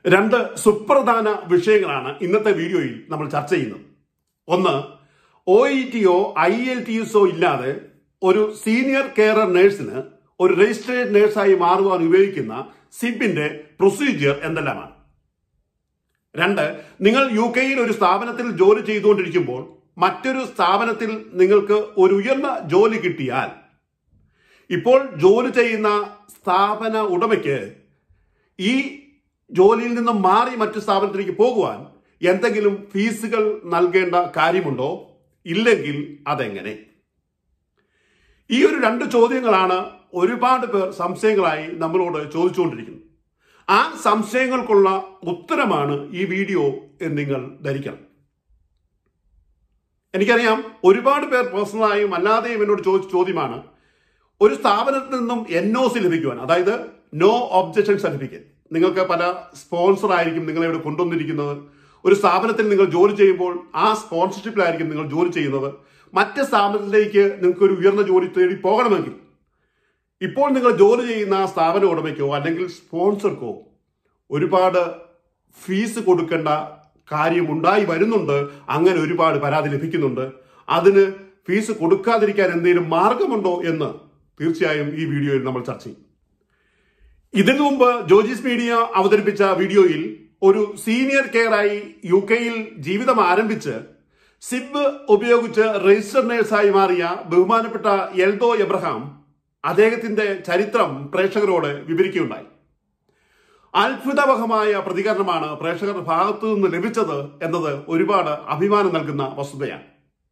രണ്ട് സുപ്രധാന വിഷയങ്ങളാണ് ഇന്നത്തെ വീഡിയോയിൽ നമ്മൾ ചർച്ച ചെയ്യുന്നത് ഒന്ന് ഒ ഇ ടിയോ ഐ എൽ ടി എസോ ഇല്ലാതെ ഒരു സീനിയർ കെയർ നഴ്സിന് ഒരു രജിസ്ട്രേഡ് നഴ്സായി മാറുവാൻ ഉപയോഗിക്കുന്ന സിബിന്റെ പ്രൊസീജിയർ എന്തെല്ലാമാണ് രണ്ട് നിങ്ങൾ യു കെയിൽ ഒരു സ്ഥാപനത്തിൽ ജോലി ചെയ്തുകൊണ്ടിരിക്കുമ്പോൾ മറ്റൊരു സ്ഥാപനത്തിൽ നിങ്ങൾക്ക് ഒരു ഉയർന്ന ജോലി കിട്ടിയാൽ ഇപ്പോൾ ജോലി ചെയ്യുന്ന സ്ഥാപന ഉടമയ്ക്ക് ഈ ജോലിയിൽ നിന്നും മാറി മറ്റു സ്ഥാപനത്തിലേക്ക് പോകുവാൻ എന്തെങ്കിലും ഫീസുകൾ നൽകേണ്ട കാര്യമുണ്ടോ ഇല്ലെങ്കിൽ അതെങ്ങനെ ഈ ഒരു രണ്ട് ചോദ്യങ്ങളാണ് ഒരുപാട് പേർ സംശയങ്ങളായി നമ്മളോട് ചോദിച്ചുകൊണ്ടിരിക്കുന്നത് ആ സംശയങ്ങൾക്കുള്ള ഉത്തരമാണ് ഈ വീഡിയോ എന്ന് നിങ്ങൾ ധരിക്കണം എനിക്കറിയാം ഒരുപാട് പേർ പേഴ്സണലായും അല്ലാതെയും എന്നോട് ചോദിച്ച ചോദ്യമാണ് ഒരു സ്ഥാപനത്തിൽ നിന്നും എൻ ഒ സി ലഭിക്കുവാൻ അതായത് നോ ഒബ്ജക്ഷൻ സർട്ടിഫിക്കറ്റ് നിങ്ങൾക്ക് പല സ്പോൺസർ ആയിരിക്കും നിങ്ങളെ ഇവിടെ കൊണ്ടുവന്നിരിക്കുന്നത് ഒരു സ്ഥാപനത്തിൽ നിങ്ങൾ ജോലി ചെയ്യുമ്പോൾ ആ സ്പോൺസർഷിപ്പിലായിരിക്കും നിങ്ങൾ ജോലി ചെയ്യുന്നത് മറ്റ് സ്ഥാപനത്തിലേക്ക് നിങ്ങൾക്ക് ഒരു ഉയർന്ന ജോലി തേടി പോകണമെങ്കിൽ ഇപ്പോൾ നിങ്ങൾ ജോലി ചെയ്യുന്ന സ്ഥാപന ഉടമയ്ക്കോ അല്ലെങ്കിൽ സ്പോൺസർക്കോ ഒരുപാട് ഫീസ് കൊടുക്കേണ്ട കാര്യമുണ്ടായി വരുന്നുണ്ട് അങ്ങനെ ഒരുപാട് പരാതി ലഭിക്കുന്നുണ്ട് അതിന് ഫീസ് കൊടുക്കാതിരിക്കാൻ എന്തെങ്കിലും മാർഗമുണ്ടോ എന്ന് തീർച്ചയായും ഈ വീഡിയോയിൽ നമ്മൾ ചർച്ച ചെയ്യും ഇതിനു മുമ്പ് ജോജിസ് മീഡിയ അവതരിപ്പിച്ച വീഡിയോയിൽ ഒരു സീനിയർ കെയറായി യു കെയിൽ ജീവിതം ആരംഭിച്ച് സിബ് ഉപയോഗിച്ച് രജിസ്റ്റർ നേഴ്സായി മാറിയ ബഹുമാനപ്പെട്ട എൽദോ എബ്രഹാം അദ്ദേഹത്തിന്റെ ചരിത്രം പ്രേക്ഷകരോട് വിവരിക്കുകയുണ്ടായി അത്ഭുതവഹമായ പ്രതികരണമാണ് പ്രേക്ഷകരുടെ ഭാഗത്തു നിന്ന് ലഭിച്ചത് എന്നത് ഒരുപാട് അഭിമാനം നൽകുന്ന വസ്തുതയാണ്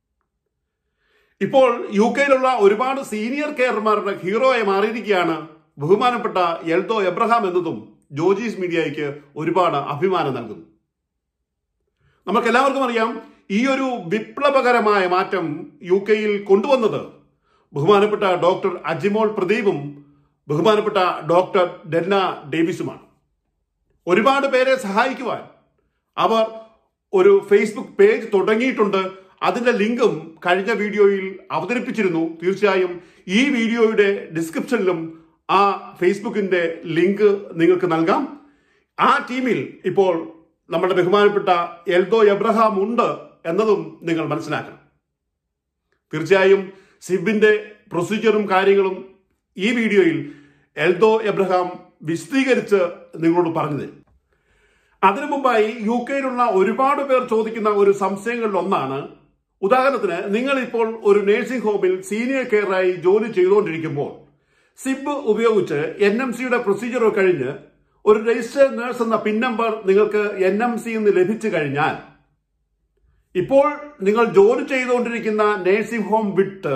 ഇപ്പോൾ യു കെയിലുള്ള ഒരുപാട് സീനിയർ കെയർമാരുടെ ഹീറോയെ മാറിയിരിക്കുകയാണ് ബഹുമാനപ്പെട്ട എൽദോ എബ്രഹാം എന്നതും ജോജീസ് മീഡിയയ്ക്ക് ഒരുപാട് അഭിമാനം നൽകുന്നു നമുക്ക് എല്ലാവർക്കും അറിയാം ഈ ഒരു വിപ്ലവകരമായ മാറ്റം യു കെയിൽ കൊണ്ടുവന്നത് ബഹുമാനപ്പെട്ട ഡോക്ടർ അജിമോൾ പ്രദീപും ബഹുമാനപ്പെട്ട ഡോക്ടർ ഡെന്ന ഡേവിസുമാണ് ഒരുപാട് പേരെ സഹായിക്കുവാൻ അവർ ഒരു ഫേസ്ബുക്ക് പേജ് തുടങ്ങിയിട്ടുണ്ട് അതിന്റെ ലിങ്കും കഴിഞ്ഞ വീഡിയോയിൽ അവതരിപ്പിച്ചിരുന്നു തീർച്ചയായും ഈ വീഡിയോയുടെ ഡിസ്ക്രിപ്ഷനിലും ആ ഫേസ്ബുക്കിന്റെ ലിങ്ക് നിങ്ങൾക്ക് നൽകാം ആ ടീമിൽ ഇപ്പോൾ നമ്മുടെ ബഹുമാനപ്പെട്ട എൽദോ എബ്രഹാം ഉണ്ട് എന്നതും നിങ്ങൾ മനസ്സിലാക്കണം തീർച്ചയായും സിബിന്റെ പ്രൊസീജിയറും കാര്യങ്ങളും ഈ വീഡിയോയിൽ എൽദോ എബ്രഹാം വിശദീകരിച്ച് നിങ്ങളോട് പറഞ്ഞു തരും അതിനു മുമ്പായി യു കെയിലുള്ള ഒരുപാട് പേർ ചോദിക്കുന്ന ഒരു സംശയങ്ങളിൽ ഒന്നാണ് ഉദാഹരണത്തിന് നിങ്ങൾ ഇപ്പോൾ ഒരു നഴ്സിംഗ് ഹോമിൽ സീനിയർ കെയറായി ജോലി ചെയ്തുകൊണ്ടിരിക്കുമ്പോൾ സിബ് ഉപയോഗിച്ച് എൻ എം സിയുടെ പ്രൊസീജിയർ കഴിഞ്ഞ് ഒരു രജിസ്റ്റേർഡ് നഴ്സ് എന്ന പിൻ നമ്പർ നിങ്ങൾക്ക് എൻ എം സി എന്ന് ലഭിച്ചു കഴിഞ്ഞാൽ ഇപ്പോൾ നിങ്ങൾ ജോലി ചെയ്തുകൊണ്ടിരിക്കുന്ന നഴ്സിംഗ് ഹോം വിട്ട്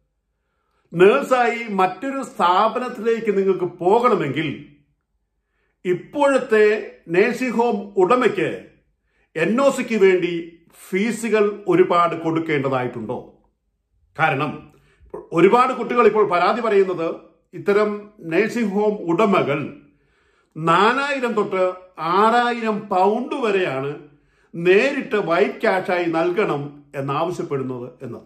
നേഴ്സായി മറ്റൊരു സ്ഥാപനത്തിലേക്ക് നിങ്ങൾക്ക് പോകണമെങ്കിൽ ഇപ്പോഴത്തെ നഴ്സിംഗ് ഹോം ഉടമയ്ക്ക് എൻ ഒ സിക്ക് വേണ്ടി ഫീസുകൾ ഒരുപാട് കൊടുക്കേണ്ടതായിട്ടുണ്ടോ കാരണം ഒരുപാട് കുട്ടികൾ ഇപ്പോൾ പരാതി പറയുന്നത് ഇത്തരം നഴ്സിംഗ് ഹോം ഉടമകൾ നാലായിരം തൊട്ട് ആറായിരം പൗണ്ട് വരെയാണ് നേരിട്ട് വൈറ്റ് ക്യാഷായി നൽകണം എന്നാവശ്യപ്പെടുന്നത് എന്നത്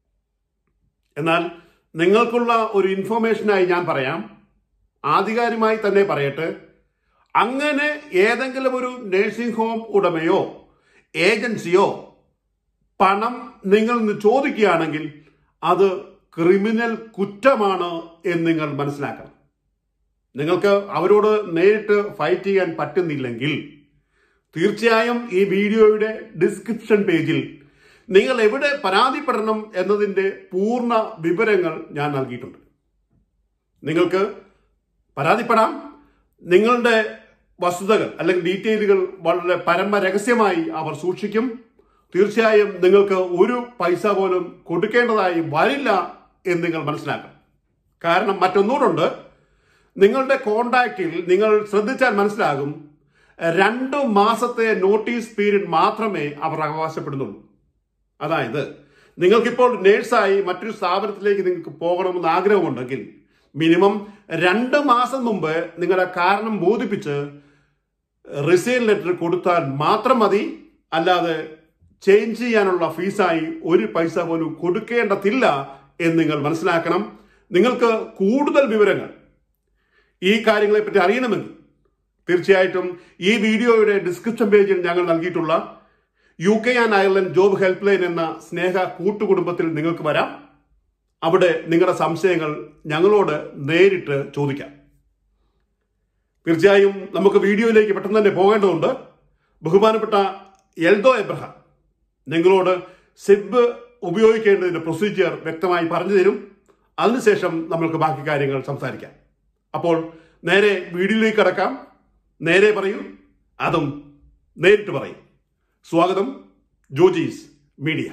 എന്നാൽ നിങ്ങൾക്കുള്ള ഒരു ഇൻഫോർമേഷനായി ഞാൻ പറയാം ആധികാരികമായി തന്നെ പറയട്ടെ അങ്ങനെ ഏതെങ്കിലും ഒരു നഴ്സിംഗ് ഹോം ഉടമയോ ഏജൻസിയോ പണം നിങ്ങൾ നിന്ന് ചോദിക്കുകയാണെങ്കിൽ അത് ക്രിമിനൽ കുറ്റമാണ് എന്ന് നിങ്ങൾ മനസ്സിലാക്കണം നിങ്ങൾക്ക് അവരോട് നേരിട്ട് ഫൈറ്റ് ചെയ്യാൻ പറ്റുന്നില്ലെങ്കിൽ തീർച്ചയായും ഈ വീഡിയോയുടെ ഡിസ്ക്രിപ്ഷൻ പേജിൽ നിങ്ങൾ എവിടെ പരാതിപ്പെടണം എന്നതിൻ്റെ പൂർണ്ണ വിവരങ്ങൾ ഞാൻ നൽകിയിട്ടുണ്ട് നിങ്ങൾക്ക് പരാതിപ്പെടാം നിങ്ങളുടെ വസ്തുതകൾ അല്ലെങ്കിൽ ഡീറ്റെയിലുകൾ വളരെ പരമ രഹസ്യമായി അവർ സൂക്ഷിക്കും തീർച്ചയായും നിങ്ങൾക്ക് ഒരു പൈസ പോലും കൊടുക്കേണ്ടതായി വരില്ല എന്ന് നിങ്ങൾ മനസ്സിലാക്കണം കാരണം മറ്റൊന്നുകൂടുണ്ട് നിങ്ങളുടെ കോണ്ടാക്റ്റിൽ നിങ്ങൾ ശ്രദ്ധിച്ചാൽ മനസ്സിലാകും രണ്ട് മാസത്തെ നോട്ടീസ് പീരീഡ് മാത്രമേ അവർ അവകാശപ്പെടുന്നുള്ളൂ അതായത് നിങ്ങൾക്കിപ്പോൾ നേഴ്സായി മറ്റൊരു സ്ഥാപനത്തിലേക്ക് നിങ്ങൾക്ക് പോകണമെന്ന് ആഗ്രഹമുണ്ടെങ്കിൽ മിനിമം രണ്ട് മാസം മുമ്പ് നിങ്ങളുടെ കാരണം ബോധിപ്പിച്ച് റിസൈൻ ലെറ്റർ കൊടുത്താൽ മാത്രം മതി അല്ലാതെ ചേഞ്ച് ചെയ്യാനുള്ള ഫീസായി ഒരു പൈസ പോലും കൊടുക്കേണ്ടതില്ല എന്ന് നിങ്ങൾ മനസ്സിലാക്കണം നിങ്ങൾക്ക് കൂടുതൽ വിവരങ്ങൾ ഈ കാര്യങ്ങളെപ്പറ്റി അറിയണമെങ്കിൽ തീർച്ചയായിട്ടും ഈ വീഡിയോയുടെ ഡിസ്ക്രിപ്ഷൻ പേജിൽ ഞങ്ങൾ നൽകിയിട്ടുള്ള U K and Ireland job help line എന്ന സ്നേഹ കൂട്ടുകുടുംബത്തിൽ നിങ്ങൾക്ക് വരാം അവിടെ നിങ്ങളുടെ സംശയങ്ങൾ ഞങ്ങളോട് നേരിട്ട് ചോദിക്കാം തീർച്ചയായും നമുക്ക് വീഡിയോയിലേക്ക് പെട്ടെന്ന് തന്നെ പോകേണ്ടതുണ്ട് ബഹുമാനപ്പെട്ട എൽദോ എബ്രഹാം നിങ്ങളോട് സിബ് ഉപയോഗിക്കേണ്ടതിന്റെ പ്രൊസീജിയർ വ്യക്തമായി പറഞ്ഞു തരും അതിനുശേഷം നമ്മൾക്ക് ബാക്കി കാര്യങ്ങൾ സംസാരിക്കാം അപ്പോൾ നേരെ വീഡിയോയിലേക്ക് കടക്കാം നേരെ പറയൂ അതും നേരിട്ട് പറയും സ്വാഗതം Jojis media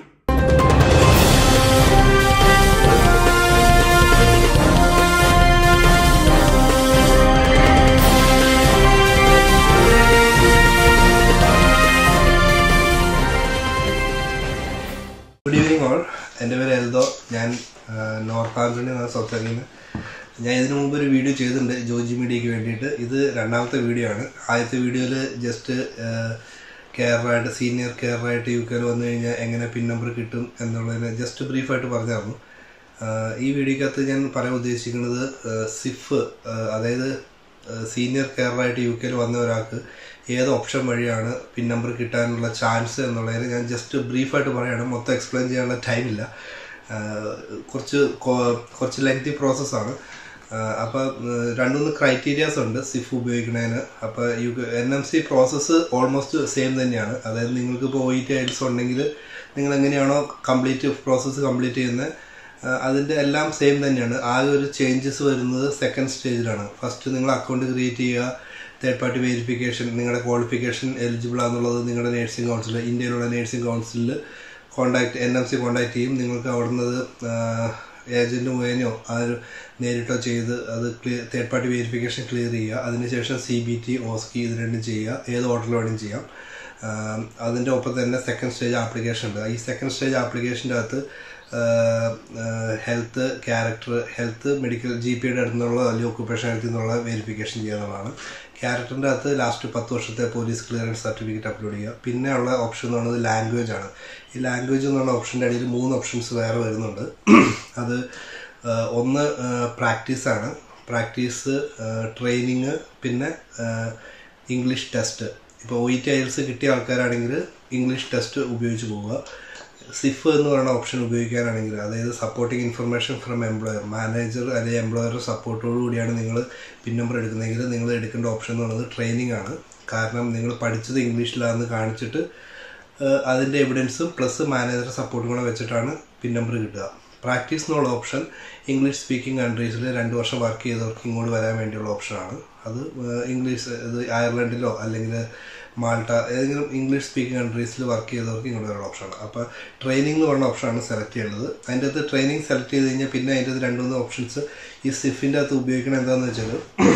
good evening all എൻ്റെ പേര് എൽദോ ഞാൻ നോർത്ത് ആന്റണി എന്ന സ്ഥലത്തിൽ നിന്ന് ഞാൻ ഇതിനു മുമ്പ് ഒരു വീഡിയോ ചെയ്തിട്ടുണ്ട് ജോജി മീഡിയയ്ക്ക് വേണ്ടിയിട്ട് ഇത് രണ്ടാമത്തെ വീഡിയോ ആണ് ആദ്യത്തെ വീഡിയോയിൽ ജസ്റ്റ് കെയറായിട്ട് സീനിയർ കെയറായിട്ട് യു കെയിൽ വന്നു കഴിഞ്ഞാൽ എങ്ങനെ പിൻ നമ്പർ കിട്ടും എന്നുള്ളതിന് ജസ്റ്റ് ബ്രീഫായിട്ട് പറഞ്ഞായിരുന്നു ആഹ് ഈ വീഡിയോക്കകത്ത് ഞാൻ പറയാൻ ഉദ്ദേശിക്കുന്നത് സിഫ് അതായത് സീനിയർ കെയറായിട്ട് യു കെയിൽ വന്ന ഒരാൾക്ക് ഏത് ഓപ്ഷൻ വഴിയാണ് പിൻ നമ്പർ കിട്ടാനുള്ള ചാൻസ് എന്നുള്ളതിന് ഞാൻ ജസ്റ്റ് ബ്രീഫായിട്ട് പറയുകയാണ് മൊത്തം എക്സ്പ്ലെയിൻ ചെയ്യാനുള്ള ടൈമില്ല ആഹ് കുറച്ച് കൊ- കുറച്ച് ലെങ്തി പ്രോസസ്സാണ് അപ്പോൾ രണ്ടുമൂന്ന് ക്രൈറ്റീരിയാസ് ഉണ്ട് സിഫ് ഉപയോഗിക്കുന്നതിന് അപ്പോൾ U N M C process almost same തന്നെയാണ് അതായത് നിങ്ങൾക്ക് ഇപ്പോൾ ഒ ഇ ടി ഐൽസ് ഉണ്ടെങ്കിൽ നിങ്ങൾ എങ്ങനെയാണോ കംപ്ലീറ്റ് പ്രോസസ്സ് കംപ്ലീറ്റ് ചെയ്യുന്നത് അതിൻ്റെ എല്ലാം സെയിം തന്നെയാണ് ആകെ ഒരു ചേഞ്ചസ് വരുന്നത് സെക്കൻഡ് സ്റ്റേജിലാണ് ഫസ്റ്റ് നിങ്ങൾ അക്കൗണ്ട് ക്രിയേറ്റ് ചെയ്യുക തേർഡ് പാർട്ടി വെരിഫിക്കേഷൻ നിങ്ങളുടെ ക്വാളിഫിക്കേഷൻ എലിജിബിൾ ആണെന്നുള്ളത് നിങ്ങളുടെ നേഴ്സിംഗ് കൗൺസിൽ ഇന്ത്യയിലുള്ള നേഴ്സിംഗ് കൗൺസിലിൽ contact N M C contact ചെയ്യും നിങ്ങൾക്ക് അവിടുന്ന് ഏജൻറ്റ് മുഖേനയോ അത് നേരിട്ടോ ചെയ്ത് അത് clear third party verification clear ചെയ്യുക അതിനുശേഷം സി ബി ടി ഓസ്കി ഇത് രണ്ടും ചെയ്യുക ഏത് ഓർഡറിൽ വേണമെങ്കിലും ചെയ്യാം ആം, അതിൻ്റെ ഒപ്പം തന്നെ സെക്കൻഡ് സ്റ്റേജ് ആപ്ലിക്കേഷൻ ഉണ്ട് ഈ സെക്കൻഡ് സ്റ്റേജ് ആപ്ലിക്കേഷൻ്റെ അകത്ത് health character health medical G പിയുടെ അടുത്ത് നിന്നുള്ള അല്ലെങ്കിൽ ഒക്കുപേഷൻ ഹെൽത്തിൽ നിന്നുള്ള വെരിഫിക്കേഷൻ ചെയ്യുന്നതാണ് ക്യാരക്ടറിൻ്റെ അകത്ത് ലാസ്റ്റ് പത്ത് വർഷത്തെ പോലീസ് ക്ലിയറൻസ് സർട്ടിഫിക്കറ്റ് അപ്ലോഡ് ചെയ്യുക പിന്നെ ഉള്ള ഓപ്ഷൻ എന്ന് പറയുന്നത് ലാംഗ്വേജ് ആണ് ഈ ലാംഗ്വേജ് എന്നുള്ള ഓപ്ഷൻ്റെ അടിയിൽ മൂന്ന് ഓപ്ഷൻസ് വേറെ വരുന്നുണ്ട് അത് ആ, ഒന്ന് പ്രാക്ടീസാണ് പ്രാക്ടീസ് ട്രെയിനിങ് പിന്നെ ഇംഗ്ലീഷ് ടെസ്റ്റ് ഇപ്പോൾ ഒ ഇ ടി ഐൽസ് കിട്ടിയ ആൾക്കാരാണെങ്കിൽ ഇംഗ്ലീഷ് ടെസ്റ്റ് ഉപയോഗിച്ച് പോവുക സിഫ് എന്ന് പറയുന്ന ഓപ്ഷൻ ഉപയോഗിക്കാനാണെങ്കിൽ അതായത് supporting information from employer manager അല്ലെങ്കിൽ എംപ്ലോയറുടെ സപ്പോർട്ടോടു കൂടിയാണ് നിങ്ങൾ പിൻ നമ്പർ എടുക്കുന്നതെങ്കിൽ നിങ്ങൾ എടുക്കേണ്ട ഓപ്ഷൻ എന്ന് പറയുന്നത് ട്രെയിനിങ് ആണ് കാരണം നിങ്ങൾ പഠിച്ചത് ഇംഗ്ലീഷിലാണെന്ന് കാണിച്ചിട്ട് ഏഹ് അതിൻ്റെ എവിഡൻസും പ്ലസ് മാനേജർ സപ്പോർട്ടും കൂടെ വെച്ചിട്ടാണ് പിൻ നമ്പർ കിട്ടുക പ്രാക്ടീസ് എന്നുള്ള ഓപ്ഷൻ ഇംഗ്ലീഷ് സ്പീക്കിംഗ് കൺട്രീസിൽ രണ്ട് വർഷം വർക്ക് ചെയ്തവർക്ക് ഇങ്ങോട്ട് വരാൻ വേണ്ടിയുള്ള ഓപ്ഷനാണ് അത് ഏഹ് ഇംഗ്ലീഷ് ഇത് അയർലൻഡിലോ അല്ലെങ്കിൽ മാൾട്ട ഏതെങ്കിലും ഇംഗ്ലീഷ് സ്പീക്കിംഗ് കൺട്രീസിൽ വർക്ക് ചെയ്തവർക്ക് ഇങ്ങോട്ട് വരാനുള്ള ഓപ്ഷനാണ് അപ്പോൾ ട്രെയിനിങ് എന്ന് പറഞ്ഞ ഓപ്ഷനാണ് സെലക്ട് ചെയ്യേണ്ടത് അതിൻ്റെ അകത്ത് ട്രെയിനിങ് സെലക്ട് ചെയ്ത് കഴിഞ്ഞാൽ പിന്നെ അതിൻ്റെ അകത്ത് രണ്ട് മൂന്ന് ഓപ്ഷൻസ് ഈ സിഫിൻ്റെ അകത്ത് ഉപയോഗിക്കണം എന്താണെന്ന് വെച്ചാൽ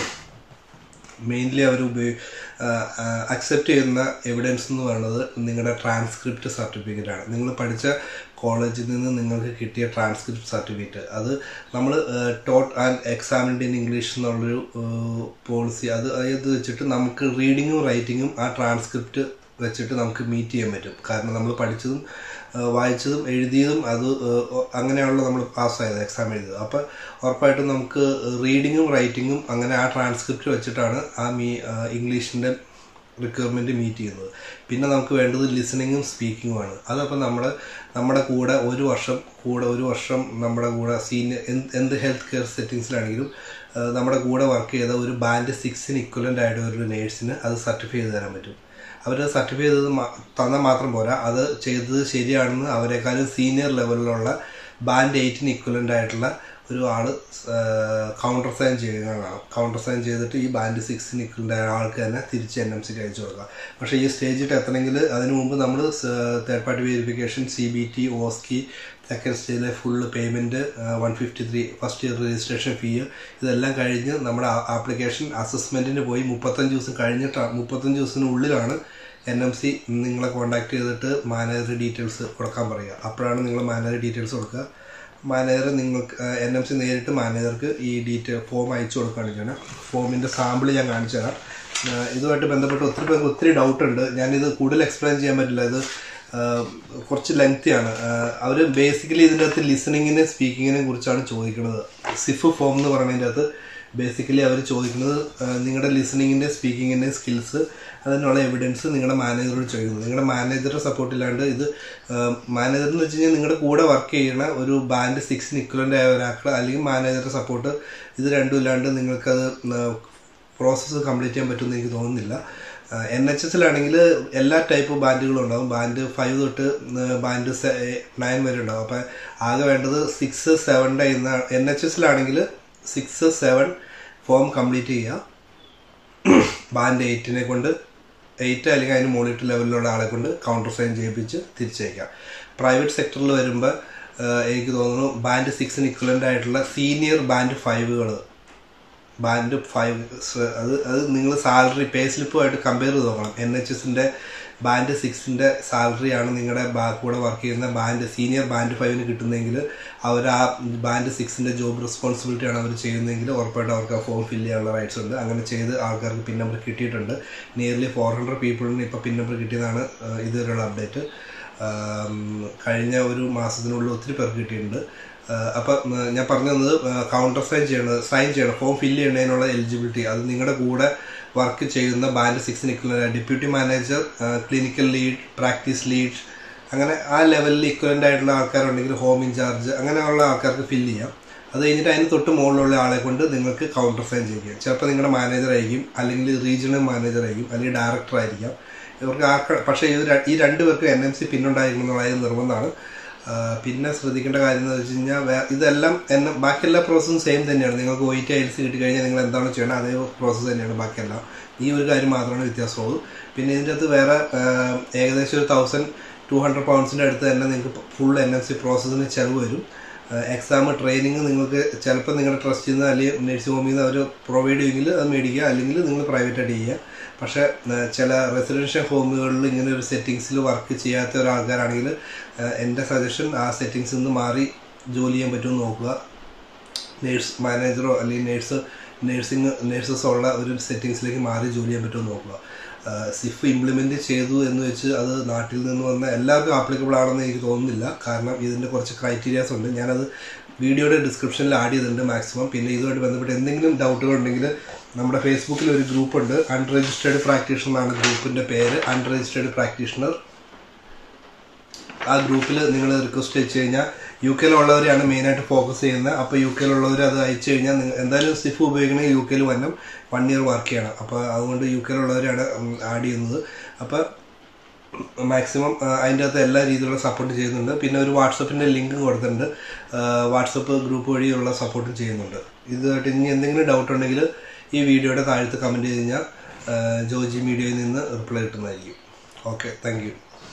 മെയിൻലി അവർ ഉപയോഗി അക്സെപ്റ്റ് ചെയ്യുന്ന എവിഡൻസ് എന്ന് പറയുന്നത് നിങ്ങളുടെ ട്രാൻസ്ക്രിപ്റ്റ് സർട്ടിഫിക്കറ്റ് ആണ് നിങ്ങൾ പഠിച്ച കോളേജിൽ നിന്ന് നിങ്ങൾക്ക് കിട്ടിയ ട്രാൻസ്ക്രിപ്റ്റ് സർട്ടിഫിക്കറ്റ് അത് നമ്മൾ taught and examined in English എന്നുള്ളൊരു പോളിസി അത് അത് വെച്ചിട്ട് നമുക്ക് റീഡിങ്ങും റൈറ്റിങ്ങും ആ ട്രാൻസ്ക്രിപ്റ്റ് വെച്ചിട്ട് നമുക്ക് മീറ്റ് ചെയ്യാൻ പറ്റും കാരണം നമ്മൾ പഠിച്ചതും ആ, വായിച്ചതും എഴുതിയതും അത് ആ, അങ്ങനെയാണല്ലോ നമ്മൾ പാസ്സായത് എക്സാം എഴുതിയത് അപ്പോൾ ഉറപ്പായിട്ടും നമുക്ക് റീഡിങ്ങും റൈറ്റിങ്ങും അങ്ങനെ ആ ട്രാൻസ്ക്രിപ്റ്റ് വെച്ചിട്ടാണ് ആ മീ ഇംഗ്ലീഷിൻ്റെ റിക്വയർമെൻറ്റ് മീറ്റ് ചെയ്യുന്നത് പിന്നെ നമുക്ക് വേണ്ടത് ലിസണിങ്ങും സ്പീക്കിങ്ങുമാണ് അതപ്പോൾ നമ്മൾ നമ്മുടെ കൂടെ ഒരു വർഷം കൂടെ ഒരു വർഷം നമ്മുടെ കൂടെ സീനിയർ എന്ത് ഹെൽത്ത് കെയർ സെറ്റിങ്സിലാണെങ്കിലും ആ, നമ്മുടെ കൂടെ വർക്ക് ചെയ്ത ഒരു ബാൻഡ് സിക്സിന് ഇക്വലൻ്റ് ആയിട്ട് ഒരു നേഴ്സിന് അത് സർട്ടിഫൈ ചെയ്ത് തരാൻ പറ്റും അവർ സർട്ടിഫൈ ചെയ്തത് മാ- തന്നാൽ മാത്രം പോരാ അത് ചെയ്തത് ശരിയാണെന്ന് അവരെക്കാളും സീനിയർ ലെവലിലുള്ള ബാൻഡ് എയ്റ്റിന് ഇക്വലൻ്റ് ആയിട്ടുള്ള ഒരു ആൾ കൗണ്ടർ സൈൻ ചെയ്യുന്നതാണ് കൗണ്ടർ സൈൻ ചെയ്തിട്ട് ഈ ബാൻഡ് സിക്സിന് ഇക്വലൻ്റ് ആയ ആൾക്ക് തന്നെ തിരിച്ച് എൻ എം സിക്ക് അയച്ചു കൊടുക്കുക പക്ഷേ ഈ സ്റ്റേജിൽ എത്തണമെങ്കിൽ അതിനു മുമ്പ് നമ്മൾ third party verification C B T OSCE second സ്റ്റേജിലെ full payment one fifty three first year registration fee ഇതെല്ലാം കഴിഞ്ഞ് നമ്മുടെ ആപ്ലിക്കേഷൻ അസസ്മെൻറ്റിന് പോയി മുപ്പത്തഞ്ച് ദിവസം കഴിഞ്ഞിട്ടാണ് മുപ്പത്തഞ്ച് ദിവസത്തിനുള്ളിലാണ് എൻ എം സി നിങ്ങളെ കോൺടാക്ട് ചെയ്തിട്ട് മാനേജർ ഡീറ്റെയിൽസ് കൊടുക്കാൻ പറയുക അപ്പോഴാണ് നിങ്ങൾ മാനേജർ ഡീറ്റെയിൽസ് കൊടുക്കുക മാനേജർ നിങ്ങൾക്ക് എൻ എം സി നേരിട്ട് മാനേജർക്ക് ഈ ഡീറ്റെയിൽ ഫോം അയച്ചു കൊടുക്കുകയാണ് ചെയ്യണം ഫോമിൻ്റെ സാമ്പിൾ ഞാൻ കാണിച്ചു തരാം ആ, ഇതുമായിട്ട് ബന്ധപ്പെട്ട് ഒത്തിരി പേർക്ക് ഒത്തിരി ഡൗട്ട് ഉണ്ട് ഞാനിത് കൂടുതൽ എക്സ്പ്ലെയിൻ ചെയ്യാൻ പറ്റില്ല ഇത് ആ, കുറച്ച് ലെങ്തിയാണ് അവർ ബേസിക്കലി ഇതിൻ്റെ അകത്ത് ലിസണിങ്ങിനെ സ്പീക്കിങ്ങിനെ കുറിച്ചാണ് ചോദിക്കുന്നത് സിഫ് ഫോം എന്ന് പറയുന്നതിൻ്റെ അകത്ത് ബേസിക്കലി അവർ ചോദിക്കുന്നത് ആ, നിങ്ങളുടെ ലിസണിങ്ങിൻ്റെ സ്പീക്കിങ്ങിൻ്റെ സ്കിൽസ് അതിനുള്ള എവിഡൻസ് നിങ്ങളുടെ മാനേജറോട് ചോദിക്കുന്നു നിങ്ങളുടെ മാനേജറുടെ സപ്പോർട്ട് ഇല്ലാണ്ട് ഇത് മാനേജർ എന്ന് വെച്ച് കഴിഞ്ഞാൽ നിങ്ങളുടെ കൂടെ വർക്ക് ചെയ്യുന്ന ഒരു ബാൻഡ് സിക്സിന് ഇക്വലൻ്റ് ആയ ഒരാൾക്ക് അല്ലെങ്കിൽ മാനേജറുടെ സപ്പോർട്ട് ഇത് രണ്ടും ഇല്ലാണ്ട് നിങ്ങൾക്കത് പ്രോസസ്സ് കംപ്ലീറ്റ് ചെയ്യാൻ പറ്റുമെന്ന് എനിക്ക് തോന്നുന്നില്ല എൻ എച്ച് എസിലാണെങ്കിൽ എല്ലാ ടൈപ്പ് ബാൻഡുകളും ഉണ്ടാവും ബാൻഡ് ഫൈവ് തൊട്ട് ബാൻഡ് നയൻ വരെ ഉണ്ടാവും അപ്പം ആകെ വേണ്ടത് സിക്സ് സെവൻ്റെ ഇന്ന് എൻ എച്ച് എസിലാണെങ്കിൽ സിക്സ് സെവൻ ഫോം കംപ്ലീറ്റ് ചെയ്യുക ബാൻഡ് എയ്റ്റിനെ കൊണ്ട് എയ്റ്റ് അല്ലെങ്കിൽ അതിന് മുകളിട്ട് ലെവലിലുള്ള ആളെ കൊണ്ട് കൗണ്ടർ സൈൻ ചെയ്യിപ്പിച്ച് തിരിച്ചയക്കാം പ്രൈവറ്റ് സെക്ടറിൽ വരുമ്പോൾ എനിക്ക് തോന്നുന്നു ബാൻഡ് സിക്സിന് ഇക്വലൻ്റ് ആയിട്ടുള്ള സീനിയർ ബാൻഡ് ഫൈവുകൾ ബാൻഡ് ഫൈവ് അത് അത് നിങ്ങൾ സാലറി പേ സ്ലിപ്പുമായിട്ട് കമ്പയർ ചെയ്ത് നോക്കണം എൻ എച്ച് എസിൻ്റെ ബാൻഡ് സിക്സിൻ്റെ സാലറിയാണ് നിങ്ങളുടെ ബാ കൂടെ വർക്ക് ചെയ്യുന്ന ബാൻഡ് സീനിയർ ബാൻഡ് ഫൈവിന് കിട്ടുന്നതെങ്കിൽ അവർ ആ ബാൻഡ് സിക്സിൻ്റെ ജോബ് റെസ്പോൺസിബിലിറ്റിയാണ് അവർ ചെയ്യുന്നതെങ്കിൽ ഉറപ്പായിട്ടും അവർക്ക് ആ ഫോം ഫില്ല് ചെയ്യാനുള്ള റൈറ്റ്സ് ഉണ്ട് അങ്ങനെ ചെയ്ത് ആൾക്കാർക്ക് പിൻ നമ്പർ കിട്ടിയിട്ടുണ്ട് നിയർലി ഫോർ ഹൺഡ്രഡ് പീപ്പിളിന് ഇപ്പോൾ പിൻ നമ്പർ കിട്ടിയതാണ് ആ, ഇതുവരെയുള്ള അപ്ഡേറ്റ് കഴിഞ്ഞ ഒരു മാസത്തിനുള്ളിൽ ഒത്തിരി പേർക്ക് കിട്ടിയിട്ടുണ്ട് അപ്പം ഞാൻ പറഞ്ഞു തന്നത് കൗണ്ടർ സൈൻ ചെയ്യണത് സൈൻ ചെയ്യണം ഫോം ഫില്ല് ചെയ്യുന്നതിനുള്ള എലിജിബിലിറ്റി അത് നിങ്ങളുടെ കൂടെ വർക്ക് ചെയ്യുന്ന ബാൻഡ് സിക്സിന് deputy manager clinical lead practice lead അങ്ങനെ ആ ലെവലിൽ ഇക്വലൻ്റ് ആയിട്ടുള്ള ആൾക്കാരുണ്ടെങ്കിൽ ഹോം ഇൻചാർജ് അങ്ങനെയുള്ള ആൾക്കാർക്ക് ഫില്ല് ചെയ്യാം അത് കഴിഞ്ഞിട്ട് അതിന് തൊട്ട് മുകളിലുള്ള ആളെ കൊണ്ട് നിങ്ങൾക്ക് കൗണ്ടർ സൈൻ ചെയ്യാം ചിലപ്പോൾ നിങ്ങളുടെ മാനേജർ ആയിരിക്കും അല്ലെങ്കിൽ റീജിയണൽ മാനേജർ ആയിരിക്കും അല്ലെങ്കിൽ ഡയറക്ടർ ആയിരിക്കാം ഇവർക്ക് ആർക്ക പക്ഷേ ഇത് ര- ഈ രണ്ട് പേർക്ക് എൻ എം സി പിന്നുണ്ടായിരിക്കണം എന്നുള്ളത് നിർബന്ധമാണ് ആ, പിന്നെ ശ്രദ്ധിക്കേണ്ട കാര്യം എന്ന് വെച്ച് കഴിഞ്ഞാൽ വേ- ഇതെല്ലാം എന്നെ ബാക്കി എല്ലാ പ്രോസസ്സും സെയിം തന്നെയാണ് നിങ്ങൾക്ക് ഒ ടി ഐൽസ് കിട്ടി കഴിഞ്ഞാൽ നിങ്ങൾ എന്താണ് ചെയ്യണം അതേ പ്രോസസ്സ് തന്നെയാണ് ബാക്കിയെല്ലാം ഈ ഒരു കാര്യം മാത്രമാണ് വ്യത്യാസമുള്ളൂ പിന്നെ ഇതിൻ്റെ അകത്ത് വേറെ ആ, ഏകദേശം ഒരു തൗസൻഡ് ടു ഹൺഡ്രഡ് പൗണ്ട്സിൻ്റെ അടുത്ത് തന്നെ നിങ്ങൾക്ക് ഫുൾ എൻ എം സി പ്രോസസ്സിന് ചിലവ് വരും എക്സാം ട്രെയിനിങ് നിങ്ങൾക്ക് ചിലപ്പോൾ നിങ്ങളുടെ ട്രസ്റ്റിൽ നിന്ന് അല്ലെങ്കിൽ നഴ്സിംഗ് ഹോമിൽ നിന്ന് അവർ പ്രൊവൈഡ് ചെയ്യുമെങ്കിൽ അത് മേടിക്കുക അല്ലെങ്കിൽ നിങ്ങൾ പ്രൈവറ്റായിട്ട് ചെയ്യുക പക്ഷേ ഏഹ്, ചില റെസിഡൻഷ്യൽ ഹോമുകളിൽ ഇങ്ങനെ ഒരു സെറ്റിങ്സിൽ വർക്ക് ചെയ്യാത്ത ഒരാൾക്കാരാണെങ്കിൽ ഏഹ്, എൻ്റെ സജഷൻ ആ സെറ്റിങ്സിൽ നിന്ന് മാറി ജോലി ചെയ്യാൻ പറ്റുമെന്ന് നോക്കുക നേഴ്സ് മാനേജറോ അല്ലെങ്കിൽ നേഴ്സ് നേഴ്സിംഗ് നേഴ്സസ് ഉള്ള ഒരു സെറ്റിങ്സിലേക്ക് മാറി ജോലി ചെയ്യാൻ പറ്റുമെന്ന് നോക്കുക സിഫ് ഇംപ്ലിമെൻറ്റ് ചെയ്തു എന്ന് വെച്ച് അത് നാട്ടിൽ നിന്ന് വന്ന എല്ലാവർക്കും ആപ്ലിക്കബിൾ ആണെന്ന് എനിക്ക് തോന്നുന്നില്ല കാരണം ഇതിൻ്റെ കുറച്ച് ക്രൈറ്റീരിയാസ് ഉണ്ട് ഞാനത് വീഡിയോയുടെ ഡിസ്ക്രിപ്ഷനിൽ ആഡ് ചെയ്തിട്ടുണ്ട് മാക്സിമം പിന്നെ ഇതുമായിട്ട് ബന്ധപ്പെട്ട് എന്തെങ്കിലും ഡൗട്ടുകൾ ഉണ്ടെങ്കിൽ നമ്മുടെ ഫേസ്ബുക്കിൽ ഒരു ഗ്രൂപ്പ് ഉണ്ട് അൺരജിസ്റ്റേർഡ് പ്രാക്ടീഷണർ എന്നാണ് ഗ്രൂപ്പിൻ്റെ പേര് അൺരജിസ്റ്റേർഡ് പ്രാക്ടീഷണർ ആ ഗ്രൂപ്പിൽ നിങ്ങൾ റിക്വസ്റ്റ് അയച്ചു കഴിഞ്ഞാൽ യു കെയിലുള്ളവരെയാണ് മെയിനായിട്ട് ഫോക്കസ് ചെയ്യുന്നത് അപ്പോൾ യു കെയിലുള്ളവർ അത് അയച്ചു കഴിഞ്ഞാൽ നിങ്ങൾ എന്തായാലും സിഫ് ഉപയോഗിക്കണമെങ്കിൽ യു കെയിൽ വരണം വൺ ഇയർ വർക്ക് ചെയ്യണം അപ്പോൾ അതുകൊണ്ട് യു കെയിലുള്ളവരെയാണ് ആഡ് ചെയ്യുന്നത് അപ്പോൾ മാക്സിമം അതിൻ്റെ അകത്ത് എല്ലാ രീതിയിലുള്ള സപ്പോർട്ട് ചെയ്യുന്നുണ്ട് പിന്നെ ഒരു വാട്സപ്പിൻ്റെ ലിങ്കും കൊടുത്തിട്ടുണ്ട് വാട്സപ്പ് ഗ്രൂപ്പ് വഴിയുള്ള സപ്പോർട്ടും ചെയ്യുന്നുണ്ട് ഇതായിട്ട് ഇനി എന്തെങ്കിലും ഡൗട്ട് ഉണ്ടെങ്കിൽ ഈ വീഡിയോയുടെ താഴത്ത് കമൻറ്റ് ചെയ്ത് കഴിഞ്ഞാൽ ജോജി മീഡിയയിൽ നിന്ന് റിപ്ലൈ കിട്ടുന്നതായിരിക്കും ഓക്കെ താങ്ക് യു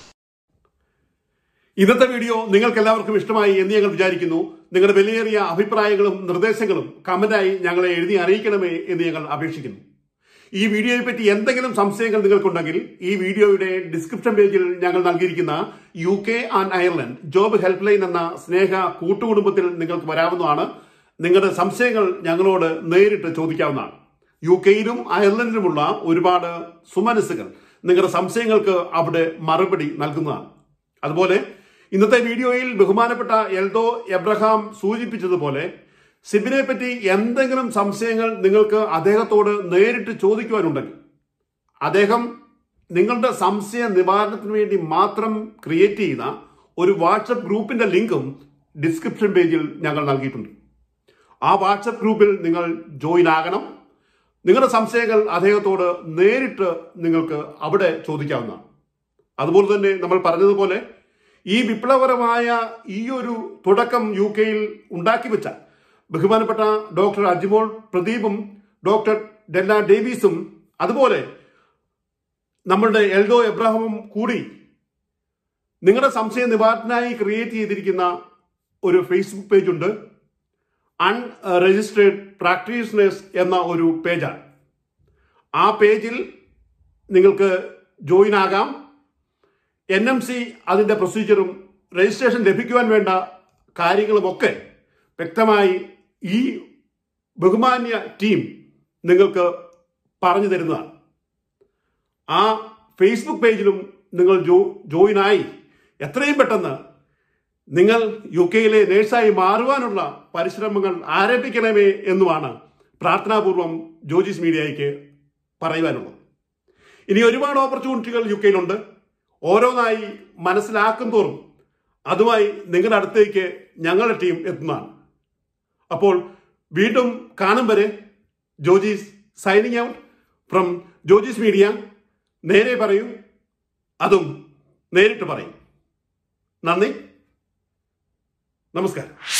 ഇന്നത്തെ വീഡിയോ നിങ്ങൾക്ക് എല്ലാവർക്കും ഇഷ്ടമായി എന്ന് ഞങ്ങൾ വിചാരിക്കുന്നു നിങ്ങളുടെ വിലയേറിയ അഭിപ്രായങ്ങളും നിർദ്ദേശങ്ങളും കമന്റായി ഞങ്ങളെ എഴുതി അറിയിക്കണമേ എന്ന് ഞങ്ങൾ അപേക്ഷിക്കുന്നു ഈ വീഡിയോയെ പറ്റി എന്തെങ്കിലും സംശയങ്ങൾ നിങ്ങൾക്കുണ്ടെങ്കിൽ ഈ വീഡിയോയുടെ ഡിസ്ക്രിപ്ഷൻ പേജിൽ ഞങ്ങൾ നൽകിയിരിക്കുന്ന U K and Ireland job help line എന്ന സ്നേഹ കൂട്ടുകുടുംബത്തിൽ നിങ്ങൾക്ക് വരാവുന്നതാണ് നിങ്ങളുടെ സംശയങ്ങൾ ഞങ്ങളോട് നേരിട്ട് ചോദിക്കാവുന്നതാണ് യു കെയിലും അയർലൻഡിലുമുള്ള ഒരുപാട് സുമനസ്സുകൾ നിങ്ങളുടെ സംശയങ്ങൾക്ക് അവിടെ മറുപടി നൽകുന്നതാണ് അതുപോലെ ഇന്നത്തെ വീഡിയോയിൽ ബഹുമാനപ്പെട്ട എൽദോ എബ്രഹാം സൂചിപ്പിച്ചതുപോലെ സിബിനെ പറ്റി എന്തെങ്കിലും സംശയങ്ങൾ നിങ്ങൾക്ക് അദ്ദേഹത്തോട് നേരിട്ട് ചോദിക്കുവാനുണ്ടെങ്കിൽ അദ്ദേഹം നിങ്ങളുടെ സംശയ നിവാരണത്തിന് വേണ്ടി മാത്രം ക്രിയേറ്റ് ചെയ്ത ഒരു വാട്സപ്പ് ഗ്രൂപ്പിന്റെ ലിങ്കും ഡിസ്ക്രിപ്ഷൻ പേജിൽ ഞങ്ങൾ നൽകിയിട്ടുണ്ട് ആ വാട്സപ്പ് ഗ്രൂപ്പിൽ നിങ്ങൾ ജോയിൻ ആകണം നിങ്ങളുടെ സംശയങ്ങൾ അദ്ദേഹത്തോട് നേരിട്ട് നിങ്ങൾക്ക് അവിടെ ചോദിക്കാവുന്നതാണ് അതുപോലെ തന്നെ നമ്മൾ പറഞ്ഞതുപോലെ ഈ വിപ്ലവകരമായ ഈ ഒരു തുടക്കം യു കെയിൽ ഉണ്ടാക്കി വെച്ച ബഹുമാനപ്പെട്ട ഡോക്ടർ അജിമോൾ പ്രദീപും ഡോക്ടർ ഡെല്ല ഡേവീസും അതുപോലെ നമ്മളുടെ എൽദോ എബ്രാഹിമും കൂടി നിങ്ങളുടെ സംശയ നിവാരണത്തിനായി ക്രിയേറ്റ് ചെയ്തിരിക്കുന്ന ഒരു ഫേസ്ബുക്ക് പേജ് ഉണ്ട് അൺരജിസ്റ്റേർഡ് പ്രാക്ടീഷണേഴ്സ് എന്ന ഒരു പേജാണ് ആ പേജിൽ നിങ്ങൾക്ക് ജോയിൻ ആകാം എൻ എം സി അതിൻ്റെ പ്രൊസീജിയറും രജിസ്ട്രേഷൻ ലഭിക്കുവാൻ വേണ്ട കാര്യങ്ങളുമൊക്കെ വ്യക്തമായി ഈ ബഹുമാന്യ ടീം നിങ്ങൾക്ക് പറഞ്ഞു തരുന്നതാണ് ആ ഫേസ്ബുക്ക് പേജിലും നിങ്ങൾ ജോ ജോയിനായി എത്രയും പെട്ടെന്ന് നിങ്ങൾ യു കെയിലെ നേഴ്സായി മാറുവാനുള്ള പരിശ്രമങ്ങൾ ആരംഭിക്കണമേ എന്നുമാണ് പ്രാർത്ഥനാപൂർവം ജോജിസ് മീഡിയയ്ക്ക് പറയുവാനുള്ളത് ഇനി ഒരുപാട് ഓപ്പർച്യൂണിറ്റികൾ യു കെയിലുണ്ട് ഓരോന്നായി മനസ്സിലാക്കും തോറും അതുമായി നിങ്ങളുടെ അടുത്തേക്ക് ഞങ്ങളുടെ ടീം എത്തുന്നതാണ് അപ്പോൾ വീണ്ടും കാണും വരെ Jojis signing out from Jojis media നേരെ പറയൂ അതും നേരിട്ട് പറയും നന്ദി നമസ്കാരം